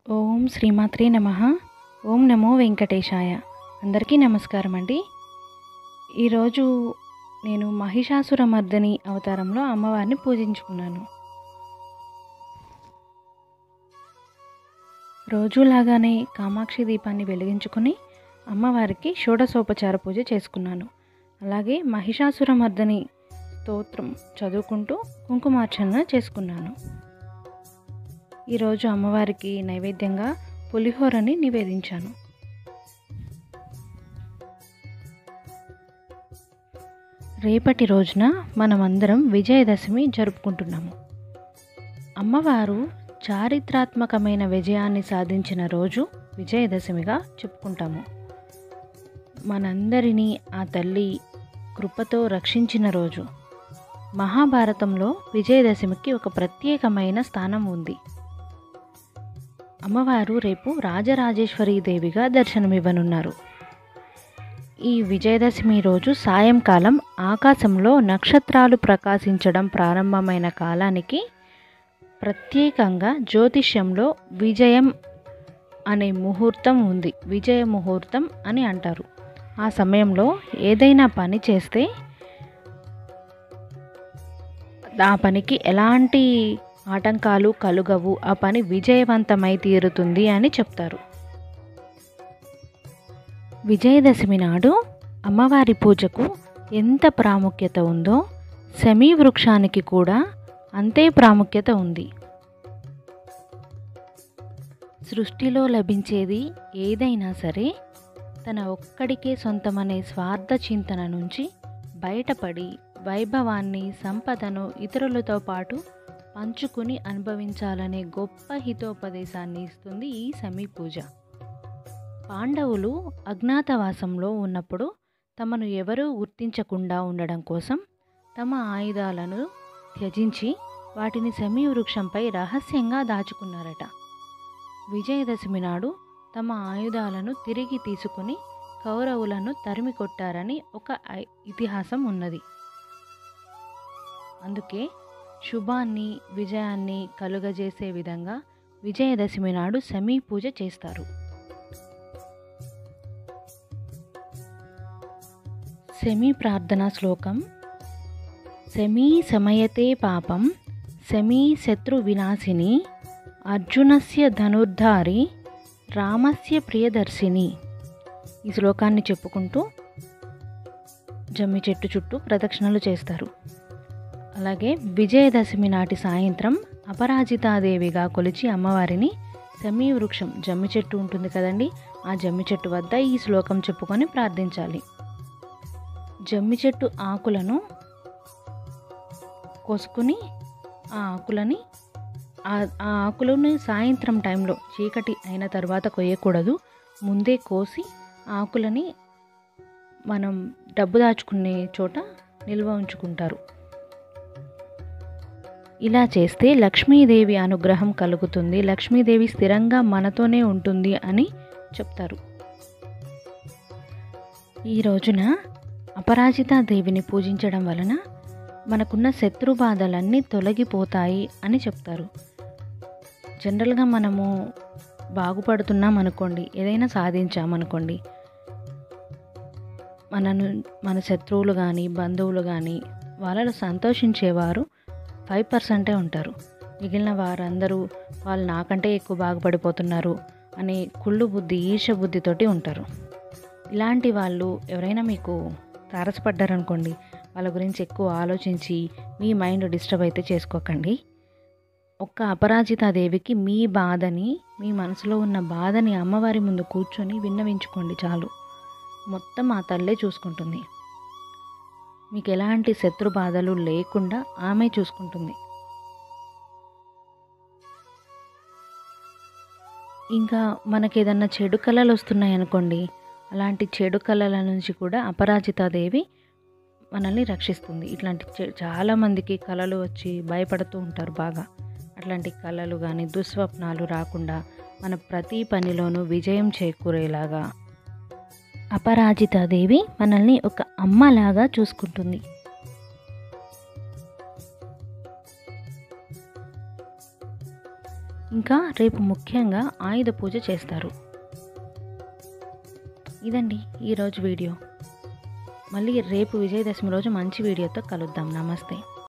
ఓం శ్రీమాత్రే నమ ఓం నమో వెంకటేశాయ అందరికీ నమస్కారం అండి ఈరోజు నేను మహిషాసురమర్దని అవతారంలో అమ్మవారిని పూజించుకున్నాను రోజులాగానే కామాక్షి దీపాన్ని వెలిగించుకుని అమ్మవారికి షోడశోపచార పూజ చేసుకున్నాను అలాగే మహిషాసురమర్దని స్తోత్రం చదువుకుంటూ కుంకుమార్చన చేసుకున్నాను ఈరోజు అమ్మవారికి నైవేద్యంగా పులిహోరని నివేదించాను రేపటి రోజున మనమందరం విజయదశమి జరుపుకుంటున్నాము అమ్మవారు చారిత్రాత్మకమైన విజయాన్ని సాధించిన రోజు విజయదశమిగా చెప్పుకుంటాము మనందరినీ ఆ తల్లి కృపతో రక్షించిన రోజు మహాభారతంలో విజయదశమికి ఒక ప్రత్యేకమైన స్థానం ఉంది అమ్మవారు రేపు రాజరాజేశ్వరీ దేవిగా దర్శనమివ్వనున్నారు ఈ విజయదశమి రోజు సాయంకాలం ఆకాశంలో నక్షత్రాలు ప్రకాశించడం ప్రారంభమైన కాలానికి ప్రత్యేకంగా జ్యోతిష్యంలో విజయం అనే ముహూర్తం ఉంది విజయ ముహూర్తం అని అంటారు ఆ సమయంలో ఏదైనా పని చేస్తే ఆ పనికి ఎలాంటి ఆటంకాలు కలుగవు ఆ పని విజయవంతమై తీరుతుంది అని చెప్తారు విజయదశమి నాడు అమ్మవారి పూజకు ఎంత ప్రాముఖ్యత ఉందో శమీ వృక్షానికి కూడా అంతే ప్రాముఖ్యత ఉంది సృష్టిలో లభించేది ఏదైనా సరే తన ఒక్కడికే సొంతమనే స్వార్థ చింతన నుంచి బయటపడి వైభవాన్ని సంపదను ఇతరులతో పాటు పంచుకుని అనుభవించాలనే గొప్ప హితోపదేశాన్ని ఇస్తుంది ఈ సమీ పూజ పాండవులు అజ్ఞాతవాసంలో ఉన్నప్పుడు తమను ఎవరూ గుర్తించకుండా ఉండడం కోసం తమ ఆయుధాలను త్యజించి వాటిని సమీ వృక్షంపై రహస్యంగా దాచుకున్నారట విజయదశమి నాడు తమ ఆయుధాలను తిరిగి తీసుకుని కౌరవులను తరిమి కొట్టారని ఒక ఇతిహాసం ఉన్నది అందుకే శుభాన్ని విజయాన్ని కలుగజేసే విధంగా విజయదశమి నాడు సమీ పూజ చేస్తారు సెమీ ప్రార్థనా శ్లోకం సెమీ సమయతే పాపం సెమీ శత్రు వినాశిని అర్జునస్య ధనుర్ధారి రామస్య ప్రియదర్శిని ఈ శ్లోకాన్ని చెప్పుకుంటూ జమ్మి చెట్టు చుట్టూ ప్రదక్షిణలు చేస్తారు అలాగే విజయదశమి నాటి సాయంత్రం అపరాజితాదేవిగా కొలిచి అమ్మవారిని సెమీ వృక్షం జమ్మి చెట్టు ఉంటుంది కదండి ఆ జమ్మి చెట్టు వద్ద ఈ శ్లోకం చెప్పుకొని ప్రార్థించాలి జమ్మి చెట్టు ఆకులను కోసుకుని ఆ ఆకులని ఆ ఆకులను సాయంత్రం టైంలో చీకటి అయిన తర్వాత కొయ్యకూడదు ముందే కోసి ఆకులని మనం డబ్బు దాచుకునే చోట నిల్వ ఉంచుకుంటారు ఇలా చేస్తే లక్ష్మీదేవి అనుగ్రహం కలుగుతుంది లక్ష్మీదేవి స్థిరంగా మనతోనే ఉంటుంది అని చెప్తారు ఈ రోజున అపరాజిత దేవిని పూజించడం వలన మనకున్న శత్రు బాధలన్నీ తొలగిపోతాయి అని చెప్తారు జనరల్గా మనము బాగుపడుతున్నాం అనుకోండి ఏదైనా సాధించామనుకోండి మనను మన శత్రువులు కానీ బంధువులు కానీ వాళ్ళలో సంతోషించేవారు ఫైవ్ పర్సెంటే ఉంటారు మిగిలిన వారందరూ వాళ్ళు నాకంటే ఎక్కువ బాగుపడిపోతున్నారు అనే కుళ్ళు బుద్ధి ఈర్ష బుద్ధితోటి ఉంటారు ఇలాంటి వాళ్ళు ఎవరైనా మీకు తారసపడ్డారనుకోండి వాళ్ళ గురించి ఎక్కువ ఆలోచించి మీ మైండ్ డిస్టర్బ్ అయితే చేసుకోకండి ఒక్క అపరాజితాదేవికి మీ బాధని మీ మనసులో ఉన్న బాధని అమ్మవారి ముందు కూర్చొని విన్నవించుకోండి చాలు మొత్తం ఆ తల్లే చూసుకుంటుంది మీకు ఎలాంటి శత్రు బాధలు లేకుండా ఆమె చూసుకుంటుంది ఇంకా మనకి ఏదన్నా చెడు కళలు వస్తున్నాయి అనుకోండి అలాంటి చెడు కళల నుంచి కూడా అపరాజితాదేవి మనల్ని రక్షిస్తుంది ఇట్లాంటి చాలామందికి కళలు వచ్చి భయపడుతూ ఉంటారు బాగా అట్లాంటి కళలు కానీ దుస్వప్నాలు రాకుండా మన ప్రతి పనిలోనూ విజయం చేకూరేలాగా అపరాజితాదేవి మనల్ని ఒక అమ్మలాగా చూసుకుంటుంది ఇంకా రేపు ముఖ్యంగా ఆయుధ పూజ చేస్తారు ఇదండి ఈరోజు వీడియో మళ్ళీ రేపు విజయదశమి రోజు మంచి వీడియోతో కలుద్దాం నమస్తే